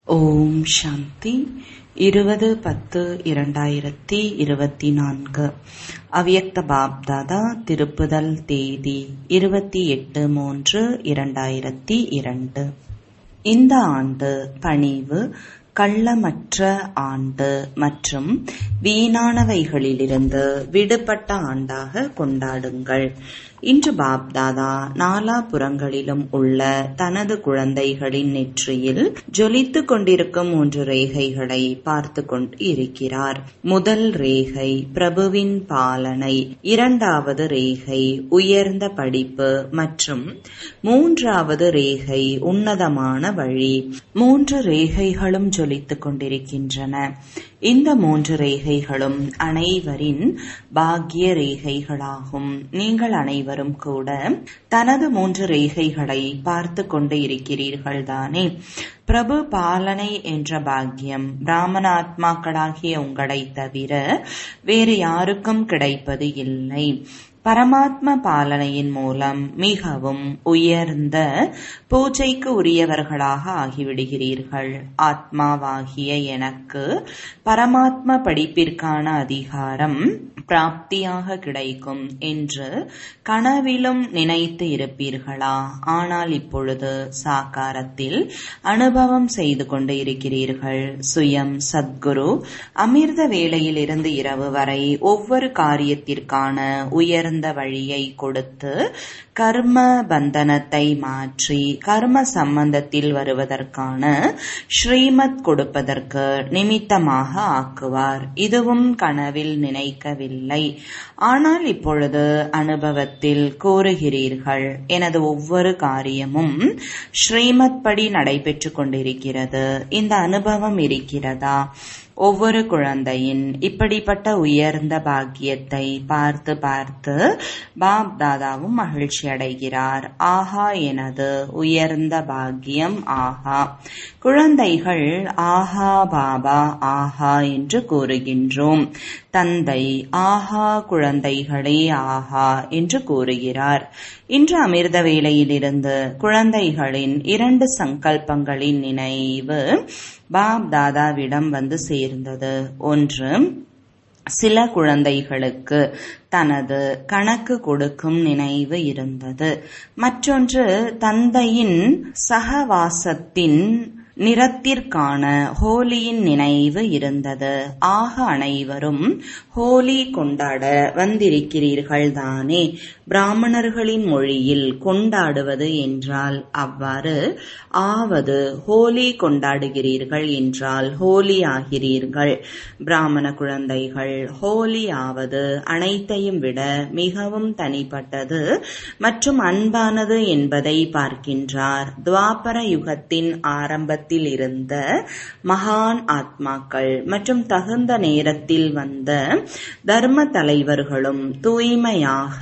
ஓம் சாந்தி இருபது பத்து இரண்டாயிரத்தி இருபத்தி நான்கு அவ்யக்த பாப்தாதா திருப்புதல் தேதி இருபத்தி எட்டு மூன்று இரண்டாயிரத்தி இரண்டு இந்த ஆண்டு பணிவு கள்ளமற்ற ஆண்டு மற்றும் வீணானவைகளிலிருந்து விடுபட்ட ஆண்டாக கொண்டாடுங்கள் இன்று பாப்தாதா நாலாபுறங்களிலும் உள்ள தனது குழந்தைகளின் நெற்றியில் ஜொலித்துக் கொண்டிருக்கும் மூன்று ரேகைகளை பார்த்து கொண்டு இருக்கிறார் முதல் ரேகை பிரபுவின் பாலனை இரண்டாவது ரேகை உயர்ந்த படிப்பு மற்றும் மூன்றாவது ரேகை உன்னதமான வழி மூன்று ரேகைகளும் ஜொலித்துக் கொண்டிருக்கின்றன இந்த மூன்று ரேகைகளும் அனைவரின் பாக்ய ரேகைகளாகும் நீங்கள் அனைவரும் கூட தனது மூன்று ரேகைகளை பார்த்து கொண்டு இருக்கிறீர்கள் தானே பிரபு பாலனை என்ற பாக்கியம் பிராமணாத்மாக்களாகிய உங்களை தவிர வேறு யாருக்கும் கிடைப்பது இல்லை பரமாத்ம பாலனையின் மூலம் மிகவும் உயர்ந்த பூஜைக்கு உரியவர்களாக ஆகிவிடுகிறீர்கள் ஆத்மாவாகிய எனக்கு பரமாத்ம படிப்பிற்கான அதிகாரம் பிராப்தியாக கிடைக்கும் என்று கனவிலும் நினைத்து இருப்பீர்களா ஆனால் இப்பொழுது சாக்காரத்தில் அனுபவம் செய்து கொண்டு இருக்கிறீர்கள் சுயம் சத்குரு அமிர்த வேளையில் இருந்து இரவு வரை ஒவ்வொரு காரியத்திற்கான உயர்ந்த வழியை கொடுத்து கர்ம பந்தனத்தை மாற்றி கர்ம சம்பந்தத்தில் வருவதற்கான ஸ்ரீமத் கொடுப்பதற்கு நிமித்தமாக ஆக்குவார் இதுவும் கனவில் நினைக்கவில்லை ஆனால் இப்பொழுது அனுபவத்தில் கூறுகிறீர்கள் எனது ஒவ்வொரு காரியமும் ஸ்ரீமத் படி நடைபெற்று கொண்டிருக்கிறது இந்த அனுபவம் இருக்கிறதா ஒவ்வொரு குழந்தையின் இப்படிப்பட்ட உயர்ந்த பாக்கியத்தை பார்த்து பார்த்து பாப் தாதாவும் மகிழ்ச்சி அடைகிறார் ஆஹா எனது உயர்ந்த பாக்கியம் ஆஹா குழந்தைகள் ஆஹா பாபா ஆஹா என்று கூறுகின்றோம் தந்தை ஆஹா குழந்தைகளே ஆஹா என்று கூறுகிறார் இன்று அமிர்த வேளையிலிருந்து குழந்தைகளின் இரண்டு சங்கல்பங்களின் நினைவு பாப் தாதாவிடம் வந்து சேர்ந்தது ஒன்று சில குழந்தைகளுக்கு தனது கணக்கு கொடுக்கும் நினைவு இருந்தது மற்றொன்று தந்தையின் சகவாசத்தின் நிறத்திற்கான ஹோலியின் நினைவு இருந்தது ஆக அனைவரும் ஹோலி கொண்டாட வந்திருக்கிறீர்கள் தானே பிராமணர்களின் மொழியில் கொண்டாடுவது என்றால் அவ்வாறு ஆவது ஹோலி கொண்டாடுகிறீர்கள் என்றால் ஹோலி ஆகிறீர்கள் பிராமண குழந்தைகள் ஹோலி ஆவது அனைத்தையும் விட மிகவும் தனிப்பட்டது மற்றும் அன்பானது என்பதை பார்க்கின்றார் துவாபர யுகத்தின் ஆரம்பத்தில் காலத்தில் இருந்த மகான் ஆத்மாக்கள் மற்றும் தகுந்த நேரத்தில் வந்த தர்ம தலைவர்களும் தூய்மையாக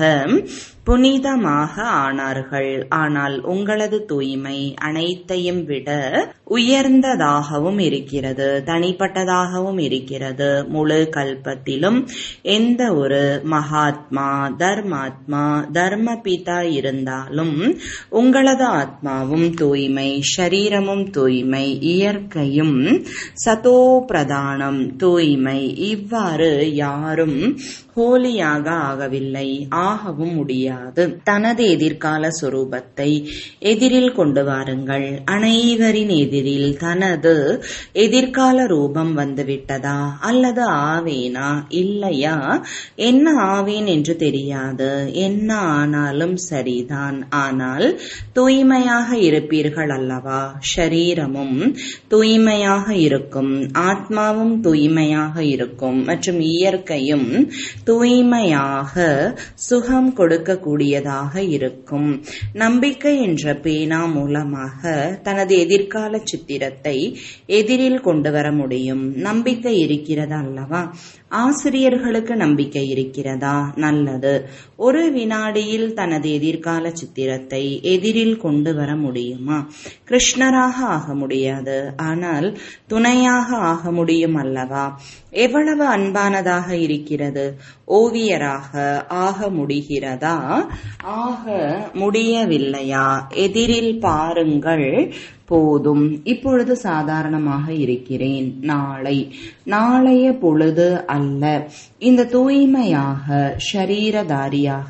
புனிதமாக ஆனார்கள் ஆனால் உங்களது தூய்மை அனைத்தையும் விட உயர்ந்ததாகவும் இருக்கிறது தனிப்பட்டதாகவும் இருக்கிறது முழு கல்பத்திலும் எந்த ஒரு மகாத்மா தர்மாத்மா தர்ம பிதா இருந்தாலும் உங்களது ஆத்மாவும் தூய்மை ஷரீரமும் தூய்மை இயற்கையும் சதோ பிரதானம் தூய்மை இவ்வாறு யாரும் ஹோலியாக ஆகவில்லை ஆகவும் முடியாது தனது எதிர்கால சுரூபத்தை எதிரில் கொண்டு வாருங்கள் அனைவரின் எதிரில் தனது எதிர்கால ரூபம் வந்துவிட்டதா அல்லது ஆவேனா இல்லையா என்ன ஆவேன் என்று தெரியாது என்ன ஆனாலும் சரிதான் ஆனால் தூய்மையாக இருப்பீர்கள் அல்லவா ஷரீரமும் தூய்மையாக இருக்கும் ஆத்மாவும் தூய்மையாக இருக்கும் மற்றும் இயற்கையும் தூய்மையாக சுகம் கொடுக்கக்கூடியதாக இருக்கும் நம்பிக்கை என்ற பேனா மூலமாக தனது எதிர்கால சித்திரத்தை எதிரில் கொண்டு வர முடியும் நம்பிக்கை இருக்கிறது அல்லவா ஆசிரியர்களுக்கு நம்பிக்கை இருக்கிறதா நல்லது ஒரு வினாடியில் தனது எதிர்கால சித்திரத்தை எதிரில் கொண்டு வர முடியுமா கிருஷ்ணராக ஆக முடியாது ஆனால் துணையாக ஆக முடியும் அல்லவா எவ்வளவு அன்பானதாக இருக்கிறது ஓவியராக ஆக முடிகிறதா ஆக முடியவில்லையா எதிரில் பாருங்கள் போதும் இப்பொழுது சாதாரணமாக இருக்கிறேன் நாளை நாளைய பொழுது அல்ல இந்த தூய்மையாக ஷரீரதாரியாக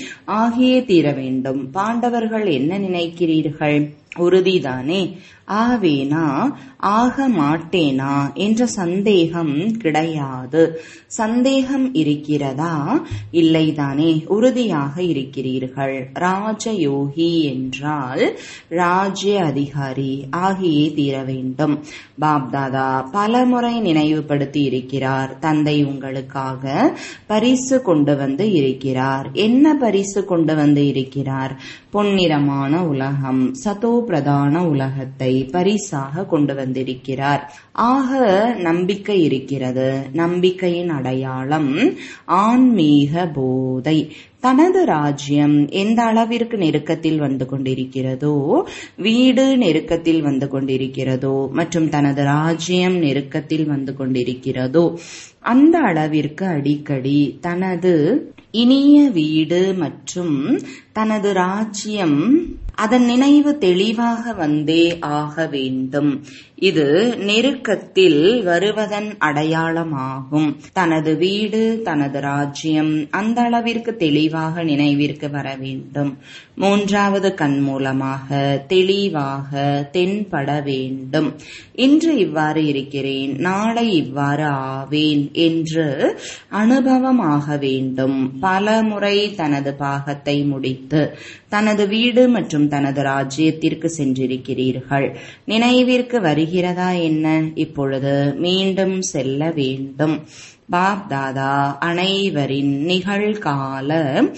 ஆகியே தீர வேண்டும் பாண்டவர்கள் என்ன நினைக்கிறீர்கள் உறுதிதானே ஆவேனா ஆக மாட்டேனா என்ற சந்தேகம் கிடையாது சந்தேகம் இருக்கிறதா இல்லைதானே உறுதியாக இருக்கிறீர்கள் ராஜயோகி என்றால் ராஜ்ய அதிகாரி ஆகியே தீர வேண்டும் பாப்தாதா பலமுறை நினைவுபடுத்தி இருக்கிறார் தந்தை உங்களுக்காக பரிசு கொண்டு வந்து இருக்கிறார் என்ன பரிசு கொண்டு வந்து இருக்கிறார் பொன்னிறமான உலகம் சதோ பிரதான உலகத்தை பரிசாக கொண்டு வந்திருக்கிறார் ஆக நம்பிக்கை இருக்கிறது நம்பிக்கையின் அடையாளம் ஆன்மீக போதை தனது ராஜ்யம் எந்த அளவிற்கு நெருக்கத்தில் வந்து கொண்டிருக்கிறதோ வீடு நெருக்கத்தில் வந்து கொண்டிருக்கிறதோ மற்றும் தனது ராஜ்யம் நெருக்கத்தில் வந்து கொண்டிருக்கிறதோ அந்த அளவிற்கு அடிக்கடி தனது இனிய வீடு மற்றும் தனது ராஜ்யம் அதன் நினைவு தெளிவாக வந்தே ஆக வேண்டும் இது நெருக்கத்தில் வருவதன் அடையாளமாகும் தனது வீடு தனது ராஜ்யம் அந்த அளவிற்கு தெளிவாக நினைவிற்கு வர வேண்டும் மூன்றாவது கண் மூலமாக தெளிவாக தென்பட வேண்டும் இன்று இவ்வாறு இருக்கிறேன் நாளை இவ்வாறு ஆவேன் என்று அனுபவமாக வேண்டும் பல முறை தனது பாகத்தை முடித்து தனது வீடு மற்றும் தனது ராஜ்யத்திற்கு சென்றிருக்கிறீர்கள் நினைவிற்கு வருகிறதா என்ன இப்பொழுது மீண்டும் செல்ல வேண்டும் பாப் தாதா அனைவரின் நிகழ்கால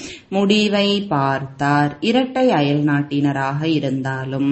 முடிவை பார்த்தார் இரட்டை அயல் நாட்டினராக இருந்தாலும்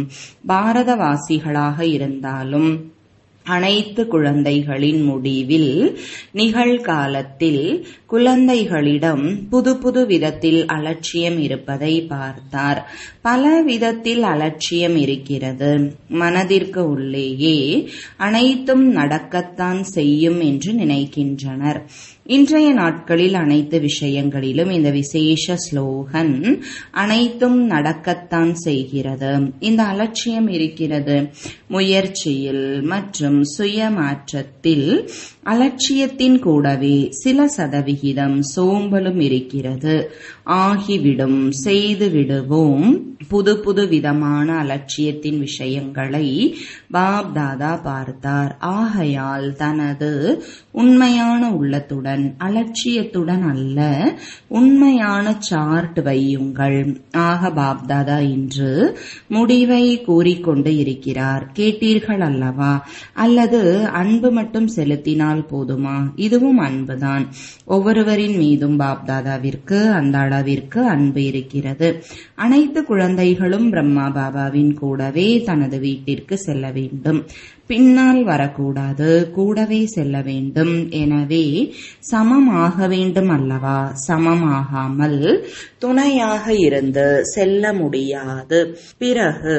பாரதவாசிகளாக இருந்தாலும் அனைத்து குழந்தைகளின் முடிவில் நிகழ்காலத்தில் குழந்தைகளிடம் புது புது விதத்தில் அலட்சியம் இருப்பதை பார்த்தார் பல விதத்தில் அலட்சியம் இருக்கிறது மனதிற்கு உள்ளேயே அனைத்தும் நடக்கத்தான் செய்யும் என்று நினைக்கின்றனர் இன்றைய நாட்களில் அனைத்து விஷயங்களிலும் இந்த விசேஷ ஸ்லோகன் அனைத்தும் நடக்கத்தான் செய்கிறது இந்த அலட்சியம் இருக்கிறது முயற்சியில் மற்றும் சுயமாற்றத்தில் அலட்சியத்தின் கூடவே சில சதவிகிதம் சோம்பலும் இருக்கிறது ஆகிவிடும் செய்து விடுவோம் புது புது விதமான அலட்சியத்தின் விஷயங்களை பாப் தாதா பார்த்தார் ஆகையால் தனது உண்மையான உள்ளத்துடன் அலட்சியத்துடன் அல்ல உண்மையான சார்ட் வையுங்கள் ஆக பாப் தாதா இன்று முடிவை கூறிக்கொண்டு இருக்கிறார் கேட்டீர்கள் அல்லவா அல்லது அன்பு மட்டும் செலுத்தினால் போதுமா இதுவும் அன்புதான் ஒவ்வொருவரின் மீதும் பாப் தாதாவிற்கு அந்த அளவிற்கு அன்பு இருக்கிறது அனைத்து குழந்தைகளும் பிரம்மா பாபாவின் கூடவே தனது வீட்டிற்கு செல்ல வேண்டும் பின்னால் வரக்கூடாது கூடவே செல்ல வேண்டும் எனவே சமமாக வேண்டும் அல்லவா சமமாகாமல் துணையாக இருந்து செல்ல முடியாது பிறகு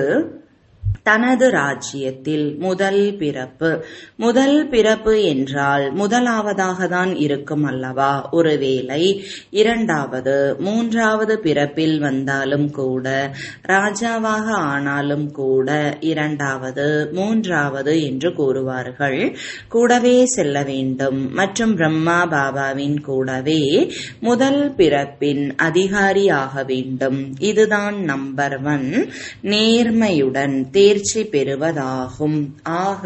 தனது ராஜ்யத்தில் முதல் பிறப்பு முதல் பிறப்பு என்றால் முதலாவதாக தான் இருக்கும் அல்லவா ஒருவேளை இரண்டாவது மூன்றாவது பிறப்பில் வந்தாலும் கூட ராஜாவாக ஆனாலும் கூட இரண்டாவது மூன்றாவது என்று கூறுவார்கள் கூடவே செல்ல வேண்டும் மற்றும் பிரம்மா பாபாவின் கூடவே முதல் பிறப்பின் அதிகாரியாக வேண்டும் இதுதான் நம்பர் ஒன் நேர்மையுடன் தேர்ச்சி பெறுவதாகும் ஆக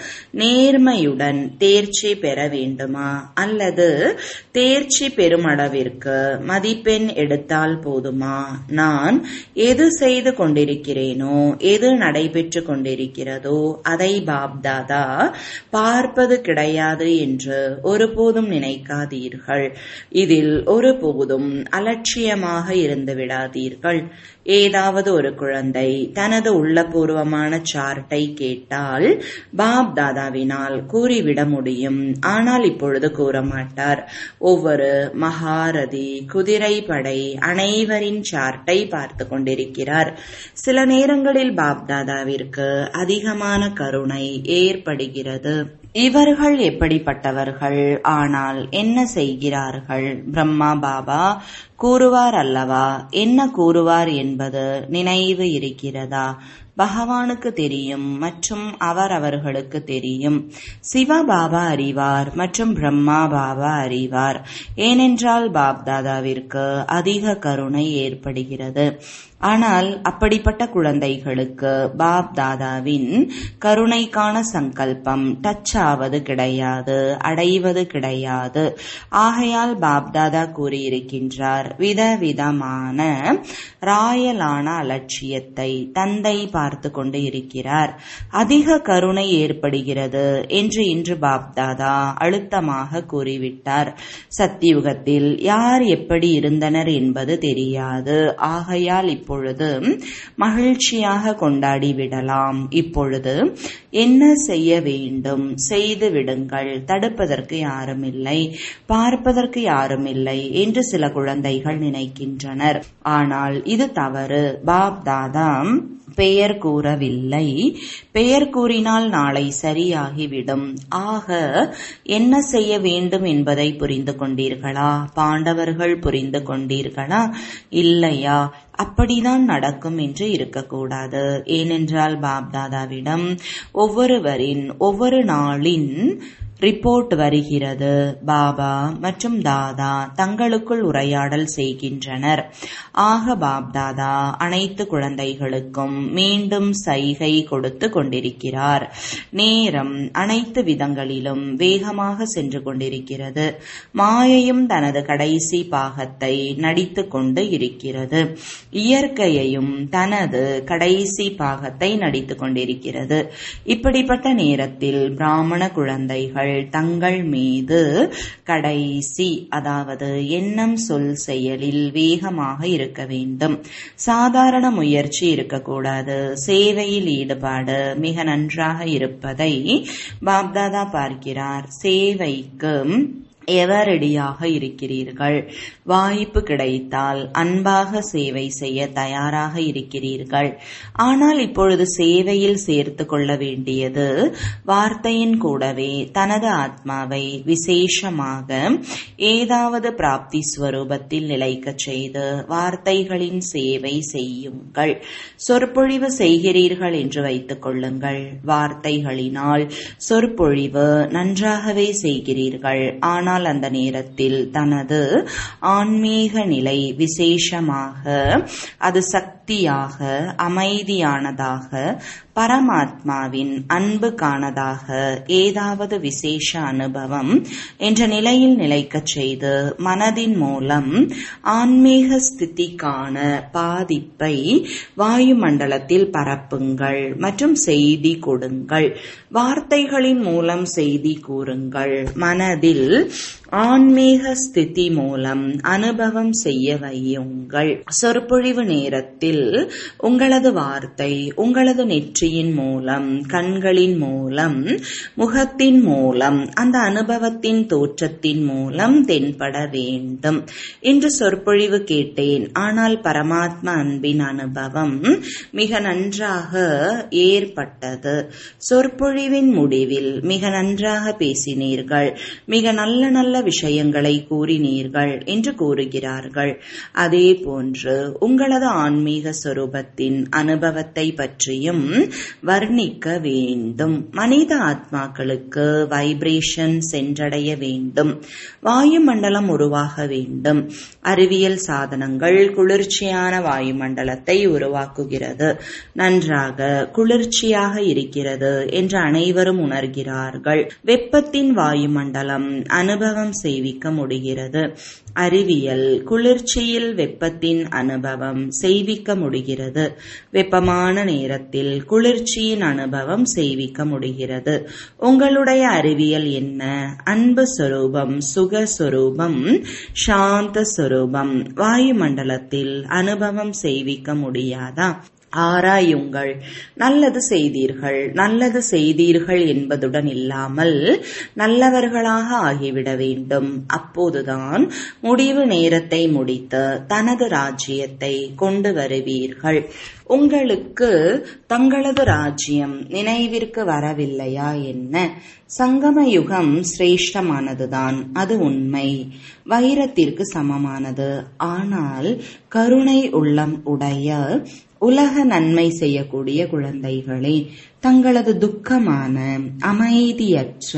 நேர்மையுடன் தேர்ச்சி பெற வேண்டுமா அல்லது தேர்ச்சி பெறும் அளவிற்கு மதிப்பெண் எடுத்தால் போதுமா நான் எது செய்து கொண்டிருக்கிறேனோ எது நடைபெற்று கொண்டிருக்கிறதோ அதை பாப்தாதா பார்ப்பது கிடையாது என்று ஒருபோதும் நினைக்காதீர்கள் இதில் ஒருபோதும் அலட்சியமாக இருந்து விடாதீர்கள் ஏதாவது ஒரு குழந்தை தனது உள்ளபூர்வமான சார்ட்டை கேட்டால் பாப் தாதாவினால் கூறிவிட முடியும் ஆனால் இப்பொழுது கூற மாட்டார் ஒவ்வொரு மகாரதி குதிரை படை அனைவரின் சார்ட்டை பார்த்து கொண்டிருக்கிறார் சில நேரங்களில் பாப் தாதாவிற்கு அதிகமான கருணை ஏற்படுகிறது இவர்கள் எப்படிப்பட்டவர்கள் ஆனால் என்ன செய்கிறார்கள் பிரம்மா பாபா கூறுவார் அல்லவா என்ன கூறுவார் என்பது நினைவு இருக்கிறதா பகவானுக்கு தெரியும் மற்றும் அவர் அவர்களுக்கு தெரியும் சிவ பாபா அறிவார் மற்றும் பிரம்மா பாபா அறிவார் ஏனென்றால் பாப்தாதாவிற்கு அதிக கருணை ஏற்படுகிறது ஆனால் அப்படிப்பட்ட குழந்தைகளுக்கு பாப் தாதாவின் கருணைக்கான சங்கல்பம் டச் ஆவது கிடையாது அடைவது கிடையாது ஆகையால் பாப் தாதா கூறியிருக்கின்றார் விதவிதமான ராயலான அலட்சியத்தை தந்தை பார்த்து கொண்டு இருக்கிறார் அதிக கருணை ஏற்படுகிறது என்று இன்று பாப்தாதா அழுத்தமாக கூறிவிட்டார் சத்தியுகத்தில் யார் எப்படி இருந்தனர் என்பது தெரியாது ஆகையால் இப்பொழுது மகிழ்ச்சியாக கொண்டாடி விடலாம் இப்பொழுது என்ன செய்ய வேண்டும் செய்து விடுங்கள் தடுப்பதற்கு யாரும் இல்லை பார்ப்பதற்கு யாரும் இல்லை என்று சில குழந்தைகள் நினைக்கின்றனர் ஆனால் இது தவறு பாப் தாதா பெயர் கூறவில்லை பெயர் கூறினால் நாளை சரியாகிவிடும் ஆக என்ன செய்ய வேண்டும் என்பதை புரிந்து கொண்டீர்களா பாண்டவர்கள் புரிந்து கொண்டீர்களா இல்லையா அப்படிதான் நடக்கும் என்று இருக்கக்கூடாது ஏனென்றால் பாப்தாதாவிடம் ஒவ்வொருவரின் ஒவ்வொரு நாளின் ரிப்போர்ட் வருகிறது பாபா மற்றும் தாதா தங்களுக்குள் உரையாடல் செய்கின்றனர் ஆக பாப்தாதா அனைத்து குழந்தைகளுக்கும் மீண்டும் சைகை கொடுத்து கொண்டிருக்கிறார் நேரம் அனைத்து விதங்களிலும் வேகமாக சென்று கொண்டிருக்கிறது மாயையும் தனது கடைசி பாகத்தை நடித்து கொண்டு இருக்கிறது இயற்கையையும் தனது கடைசி பாகத்தை நடித்துக் கொண்டிருக்கிறது இப்படிப்பட்ட நேரத்தில் பிராமண குழந்தைகள் தங்கள் மீது கடைசி அதாவது எண்ணம் சொல் செயலில் வேகமாக இருக்க வேண்டும் சாதாரண முயற்சி இருக்கக்கூடாது சேவையில் ஈடுபாடு மிக நன்றாக இருப்பதை பாப்தாதா பார்க்கிறார் சேவைக்கு எவரடியாக இருக்கிறீர்கள் வாய்ப்பு கிடைத்தால் அன்பாக சேவை செய்ய தயாராக இருக்கிறீர்கள் ஆனால் இப்பொழுது சேவையில் சேர்த்து கொள்ள வேண்டியது வார்த்தையின் கூடவே தனது ஆத்மாவை விசேஷமாக ஏதாவது பிராப்தி ஸ்வரூபத்தில் நிலைக்கச் செய்து வார்த்தைகளின் சேவை செய்யுங்கள் சொற்பொழிவு செய்கிறீர்கள் என்று வைத்துக் கொள்ளுங்கள் வார்த்தைகளினால் சொற்பொழிவு நன்றாகவே செய்கிறீர்கள் ஆனால் ஆனால் அந்த நேரத்தில் தனது ஆன்மீக நிலை விசேஷமாக அது சக்தியாக அமைதியானதாக பரமாத்மாவின் அன்புக்கானதாக ஏதாவது விசேஷ அனுபவம் என்ற நிலையில் நிலைக்கச் செய்து மனதின் மூலம் ஆன்மீக ஸ்திதிக்கான பாதிப்பை வாயுமண்டலத்தில் பரப்புங்கள் மற்றும் செய்தி கொடுங்கள் வார்த்தைகளின் மூலம் செய்தி கூறுங்கள் மனதில் ஆன்மீக ஸ்திதி மூலம் அனுபவம் செய்ய வையுங்கள் சொற்பொழிவு நேரத்தில் உங்களது வார்த்தை உங்களது நெற்றியின் மூலம் கண்களின் மூலம் முகத்தின் மூலம் அந்த அனுபவத்தின் தோற்றத்தின் மூலம் தென்பட வேண்டும் என்று சொற்பொழிவு கேட்டேன் ஆனால் பரமாத்மா அன்பின் அனுபவம் மிக நன்றாக ஏற்பட்டது சொற்பொழிவின் முடிவில் மிக நன்றாக பேசினீர்கள் மிக நல்ல நல்ல விஷயங்களை கூறினீர்கள் என்று கூறுகிறார்கள் அதே போன்று உங்களது ஆன்மீக சொரூபத்தின் அனுபவத்தை பற்றியும் வர்ணிக்க வேண்டும் மனித ஆத்மாக்களுக்கு வைப்ரேஷன் சென்றடைய வேண்டும் வாயுமண்டலம் உருவாக வேண்டும் அறிவியல் சாதனங்கள் குளிர்ச்சியான வாயுமண்டலத்தை உருவாக்குகிறது நன்றாக குளிர்ச்சியாக இருக்கிறது என்று அனைவரும் உணர்கிறார்கள் வெப்பத்தின் வாயுமண்டலம் அனுபவம் செய்விக்க முடிகிறது அறிவியல் குளிர்ச்சியில் வெப்பத்தின் அனுபவம் செய்விக்க முடிகிறது வெப்பமான நேரத்தில் குளிர்ச்சியின் அனுபவம் செய்விக்க முடிகிறது உங்களுடைய அறிவியல் என்ன அன்பு சொரூபம் சுக சொரூபம் சாந்த சொரூபம் வாயுமண்டலத்தில் அனுபவம் செய்விக்க முடியாதா ஆராயுங்கள் நல்லது செய்தீர்கள் நல்லது செய்தீர்கள் என்பதுடன் இல்லாமல் நல்லவர்களாக ஆகிவிட வேண்டும் அப்போதுதான் முடிவு நேரத்தை முடித்து தனது ராஜ்யத்தை கொண்டு வருவீர்கள் உங்களுக்கு தங்களது ராஜ்யம் நினைவிற்கு வரவில்லையா என்ன சங்கம யுகம் சிரேஷ்டமானதுதான் அது உண்மை வைரத்திற்கு சமமானது ஆனால் கருணை உள்ளம் உடைய உலக நன்மை செய்யக்கூடிய குழந்தைகளே தங்களது துக்கமான அமைதியற்ற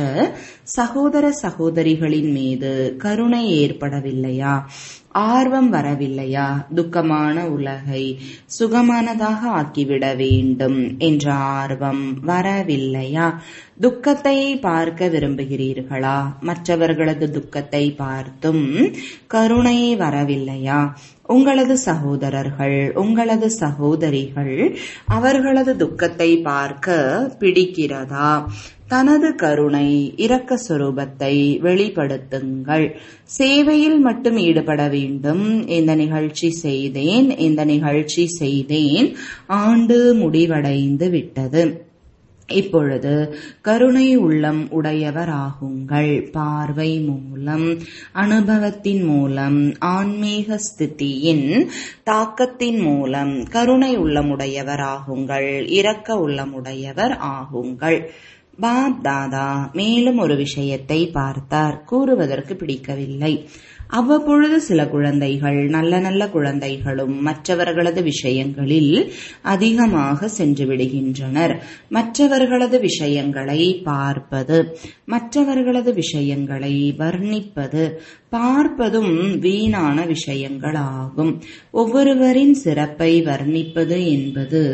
சகோதர சகோதரிகளின் மீது கருணை ஏற்படவில்லையா ஆர்வம் வரவில்லையா துக்கமான உலகை சுகமானதாக ஆக்கிவிட வேண்டும் என்ற ஆர்வம் வரவில்லையா துக்கத்தை பார்க்க விரும்புகிறீர்களா மற்றவர்களது துக்கத்தை பார்த்தும் கருணை வரவில்லையா உங்களது சகோதரர்கள் உங்களது சகோதரிகள் அவர்களது துக்கத்தை பார்க்க பிடிக்கிறதா தனது கருணை இரக்க சுரூபத்தை வெளிப்படுத்துங்கள் சேவையில் மட்டும் ஈடுபட வேண்டும் இந்த நிகழ்ச்சி செய்தேன் இந்த நிகழ்ச்சி செய்தேன் ஆண்டு முடிவடைந்து விட்டது இப்பொழுது கருணை உள்ளம் உடையவராகுங்கள் பார்வை மூலம் அனுபவத்தின் மூலம் ஆன்மீக ஸ்திதியின் தாக்கத்தின் மூலம் கருணை உள்ளமுடையவராகுங்கள் இரக்க உள்ளமுடையவர் ஆகுங்கள் பாப் தாதா மேலும் ஒரு விஷயத்தை பார்த்தார் கூறுவதற்கு பிடிக்கவில்லை அவ்வப்பொழுது சில குழந்தைகள் நல்ல நல்ல குழந்தைகளும் மற்றவர்களது விஷயங்களில் அதிகமாக சென்று விடுகின்றனர் மற்றவர்களது விஷயங்களை பார்ப்பது மற்றவர்களது விஷயங்களை வர்ணிப்பது பார்ப்பதும் வீணான விஷயங்களாகும் ஒவ்வொருவரின் சிறப்பை வர்ணிப்பது என்பது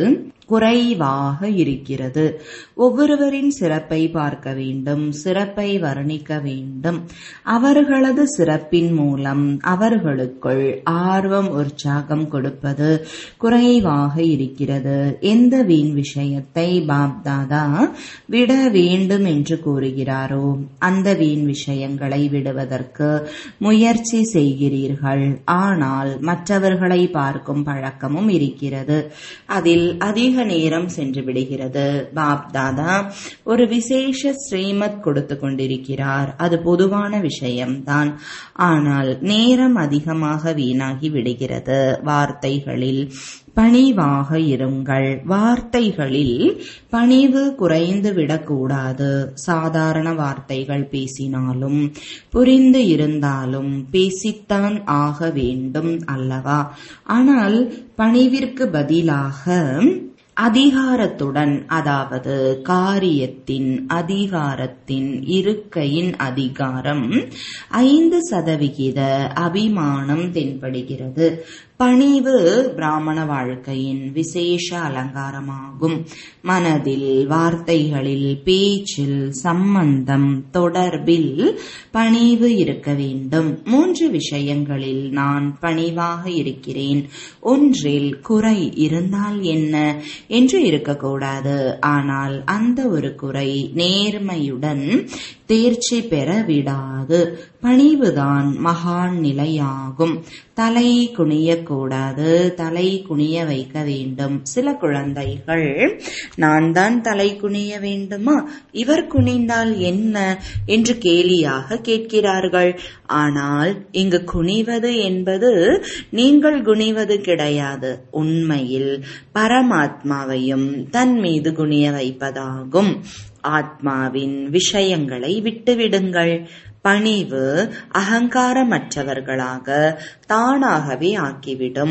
குறைவாக இருக்கிறது ஒவ்வொருவரின் சிறப்பை பார்க்க வேண்டும் சிறப்பை வர்ணிக்க வேண்டும் அவர்களது சிறப்பின் மூலம் அவர்களுக்குள் ஆர்வம் உற்சாகம் கொடுப்பது குறைவாக இருக்கிறது எந்த வீண் விஷயத்தை பாப்தாதா விட வேண்டும் என்று கூறுகிறாரோ அந்த வீண் விஷயங்களை விடுவதற்கு முயற்சி செய்கிறீர்கள் ஆனால் மற்றவர்களை பார்க்கும் பழக்கமும் இருக்கிறது அதில் அதிக நேரம் சென்று விடுகிறது பாப் தாதா ஒரு விசேஷ ஸ்ரீமத் கொடுத்து கொண்டிருக்கிறார் அது பொதுவான விஷயம்தான் ஆனால் நேரம் அதிகமாக வீணாகி விடுகிறது வார்த்தைகளில் பணிவாக இருங்கள் வார்த்தைகளில் பணிவு குறைந்து விடக்கூடாது சாதாரண வார்த்தைகள் பேசினாலும் புரிந்து இருந்தாலும் பேசித்தான் ஆக வேண்டும் அல்லவா ஆனால் பணிவிற்கு பதிலாக அதிகாரத்துடன் அதாவது காரியத்தின் அதிகாரத்தின் இருக்கையின் அதிகாரம் ஐந்து சதவிகித அபிமானம் தென்படுகிறது பணிவு பிராமண வாழ்க்கையின் விசேஷ அலங்காரமாகும் மனதில் வார்த்தைகளில் பேச்சில் சம்பந்தம் தொடர்பில் பணிவு இருக்க வேண்டும் மூன்று விஷயங்களில் நான் பணிவாக இருக்கிறேன் ஒன்றில் குறை இருந்தால் என்ன என்று இருக்கக்கூடாது ஆனால் அந்த ஒரு குறை நேர்மையுடன் தேர்ச்சி பெற விடாது பணிவுதான் மகான் நிலையாகும் தலை குனியக்கூடாது தலை குனிய வைக்க வேண்டும் சில குழந்தைகள் நான் தான் தலை குனிய வேண்டுமா இவர் குனிந்தால் என்ன என்று கேலியாக கேட்கிறார்கள் ஆனால் இங்கு குனிவது என்பது நீங்கள் குனிவது கிடையாது உண்மையில் பரமாத்மாவையும் தன் மீது குனிய வைப்பதாகும் ஆத்மாவின் விஷயங்களை விட்டுவிடுங்கள் பணிவு அகங்காரமற்றவர்களாக தானாகவே ஆக்கிவிடும்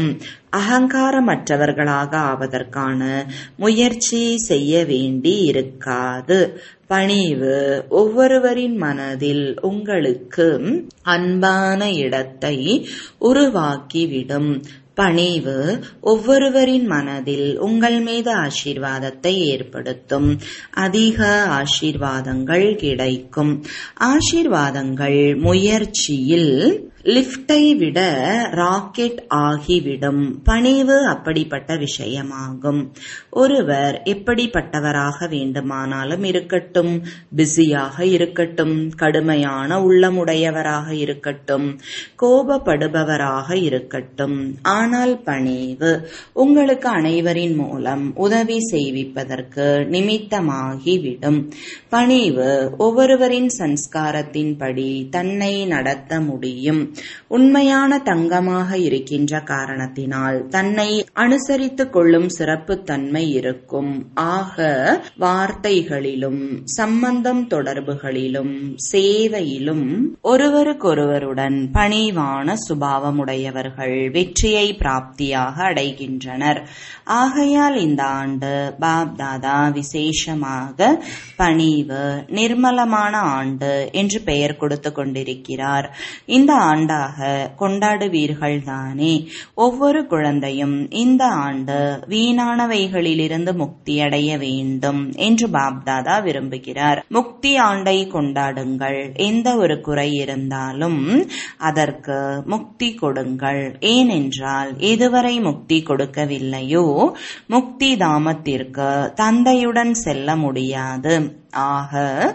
அகங்காரமற்றவர்களாக ஆவதற்கான முயற்சி செய்ய வேண்டி இருக்காது பணிவு ஒவ்வொருவரின் மனதில் உங்களுக்கு அன்பான இடத்தை உருவாக்கிவிடும் பணிவு ஒவ்வொருவரின் மனதில் உங்கள் மீது ஆசீர்வாதத்தை ஏற்படுத்தும் அதிக ஆசீர்வாதங்கள் கிடைக்கும் ஆசீர்வாதங்கள் முயற்சியில் லிப்டை விட ராக்கெட் ஆகிவிடும் பணிவு அப்படிப்பட்ட விஷயமாகும் ஒருவர் எப்படிப்பட்டவராக வேண்டுமானாலும் இருக்கட்டும் பிஸியாக இருக்கட்டும் கடுமையான உள்ளமுடையவராக இருக்கட்டும் கோபப்படுபவராக இருக்கட்டும் ஆனால் பணிவு உங்களுக்கு அனைவரின் மூலம் உதவி செய்விப்பதற்கு நிமித்தமாகிவிடும் பணிவு ஒவ்வொருவரின் சன்ஸ்காரத்தின்படி தன்னை நடத்த முடியும் உண்மையான தங்கமாக இருக்கின்ற காரணத்தினால் தன்னை அனுசரித்துக் கொள்ளும் சிறப்புத்தன்மை இருக்கும் ஆக வார்த்தைகளிலும் சம்பந்தம் தொடர்புகளிலும் சேவையிலும் ஒருவருக்கொருவருடன் பணிவான சுபாவமுடையவர்கள் வெற்றியை பிராப்தியாக அடைகின்றனர் ஆகையால் இந்த ஆண்டு பாப் தாதா விசேஷமாக பணிவு நிர்மலமான ஆண்டு என்று பெயர் கொடுத்து கொண்டிருக்கிறார் இந்த ஆண்டாக கொண்டாடுவீர்கள் தானே ஒவ்வொரு குழந்தையும் இந்த ஆண்டு வீணானவைகளிலிருந்து முக்தியடைய வேண்டும் என்று பாப்தாதா விரும்புகிறார் முக்தி ஆண்டை கொண்டாடுங்கள் எந்த ஒரு குறை இருந்தாலும் அதற்கு முக்தி கொடுங்கள் ஏனென்றால் எதுவரை முக்தி கொடுக்கவில்லையோ முக்தி தாமத்திற்கு தந்தையுடன் செல்ல முடியாது ஆக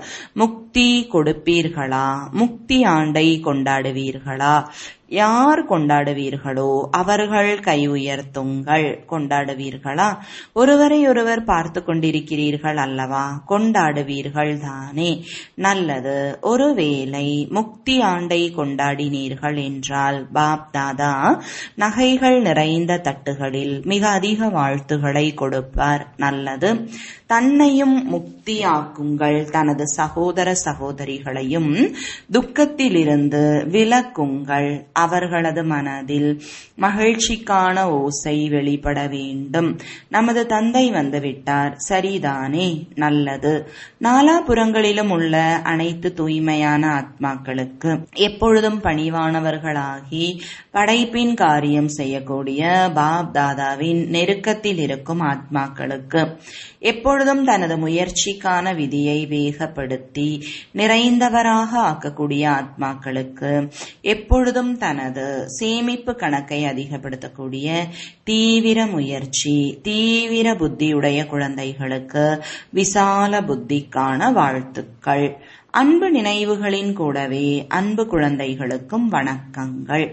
முக்தி கொடுப்பீர்களா முக்தி ஆண்டை கொண்டாடுவீர்களா யார் கொண்டாடுவீர்களோ அவர்கள் கை உயர்த்துங்கள் கொண்டாடுவீர்களா ஒருவரை ஒருவர் பார்த்து கொண்டிருக்கிறீர்கள் அல்லவா கொண்டாடுவீர்கள் தானே நல்லது ஒருவேளை முக்தி ஆண்டை கொண்டாடினீர்கள் என்றால் பாப் தாதா நகைகள் நிறைந்த தட்டுகளில் மிக அதிக வாழ்த்துகளை கொடுப்பார் நல்லது தன்னையும் முக்தியாக்குங்கள் தனது சகோதர சகோதரிகளையும் துக்கத்திலிருந்து விலக்குங்கள் அவர்களது மனதில் மகிழ்ச்சிக்கான ஓசை வெளிப்பட வேண்டும் நமது தந்தை வந்துவிட்டார் சரிதானே நல்லது நாலாபுறங்களிலும் உள்ள அனைத்து தூய்மையான ஆத்மாக்களுக்கு எப்பொழுதும் பணிவானவர்களாகி படைப்பின் காரியம் செய்யக்கூடிய பாப் தாதாவின் நெருக்கத்தில் இருக்கும் ஆத்மாக்களுக்கு எப்பொழுதும் தனது முயற்சிக்கான விதியை வேகப்படுத்தி நிறைந்தவராக ஆக்கக்கூடிய ஆத்மாக்களுக்கு எப்பொழுதும் தனது சேமிப்பு கணக்கை அதிகப்படுத்தக்கூடிய தீவிர முயற்சி தீவிர புத்தியுடைய குழந்தைகளுக்கு விசால புத்திக்கான வாழ்த்துக்கள் அன்பு நினைவுகளின் கூடவே அன்பு குழந்தைகளுக்கும் வணக்கங்கள்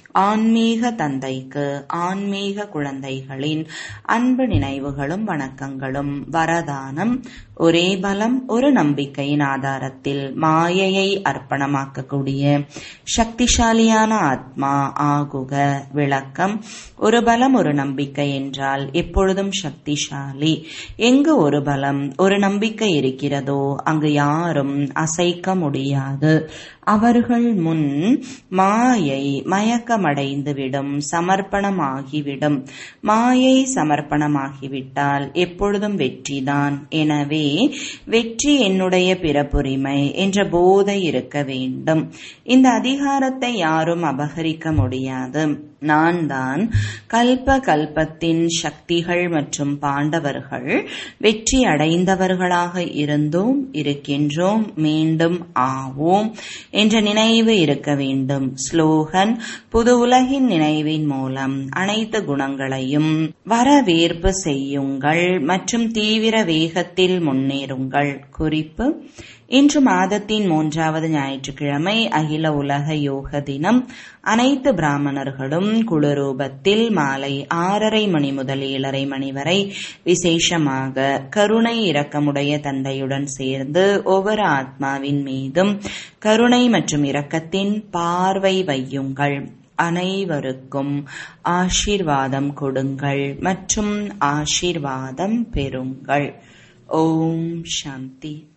ஆன்மீக தந்தைக்கு ஆன்மீக குழந்தைகளின் அன்பு நினைவுகளும் வணக்கங்களும் வரதானம் ஒரே பலம் ஒரு நம்பிக்கையின் ஆதாரத்தில் மாயையை அர்ப்பணமாக்கக்கூடிய சக்திசாலியான ஆத்மா ஆகுக விளக்கம் ஒரு பலம் ஒரு நம்பிக்கை என்றால் எப்பொழுதும் சக்திசாலி எங்கு ஒரு பலம் ஒரு நம்பிக்கை இருக்கிறதோ அங்கு யாரும் அசைக்க முடியாது அவர்கள் முன் மாயை மயக்கமடைந்துவிடும் சமர்ப்பணமாகிவிடும் மாயை சமர்ப்பணமாகிவிட்டால் எப்பொழுதும் வெற்றிதான் எனவே வெற்றி என்னுடைய பிறப்புரிமை என்ற போதை இருக்க வேண்டும் இந்த அதிகாரத்தை யாரும் அபகரிக்க முடியாது நான் தான் கல்ப கல்பத்தின் சக்திகள் மற்றும் பாண்டவர்கள் வெற்றி அடைந்தவர்களாக இருந்தோம் இருக்கின்றோம் மீண்டும் ஆவோம் என்ற நினைவு இருக்க வேண்டும் ஸ்லோகன் புது உலகின் நினைவின் மூலம் அனைத்து குணங்களையும் வரவேற்பு செய்யுங்கள் மற்றும் தீவிர வேகத்தில் முன்னேறுங்கள் குறிப்பு இன்று மாதத்தின் மூன்றாவது ஞாயிற்றுக்கிழமை அகில உலக யோக தினம் அனைத்து பிராமணர்களும் குழு ரூபத்தில் மாலை ஆறரை மணி முதல் ஏழரை மணி வரை விசேஷமாக கருணை இரக்கமுடைய தந்தையுடன் சேர்ந்து ஒவ்வொரு ஆத்மாவின் மீதும் கருணை மற்றும் இரக்கத்தின் பார்வை வையுங்கள் அனைவருக்கும் ஆசீர்வாதம் கொடுங்கள் மற்றும் ஆசீர்வாதம் பெறுங்கள் ஓம் சாந்தி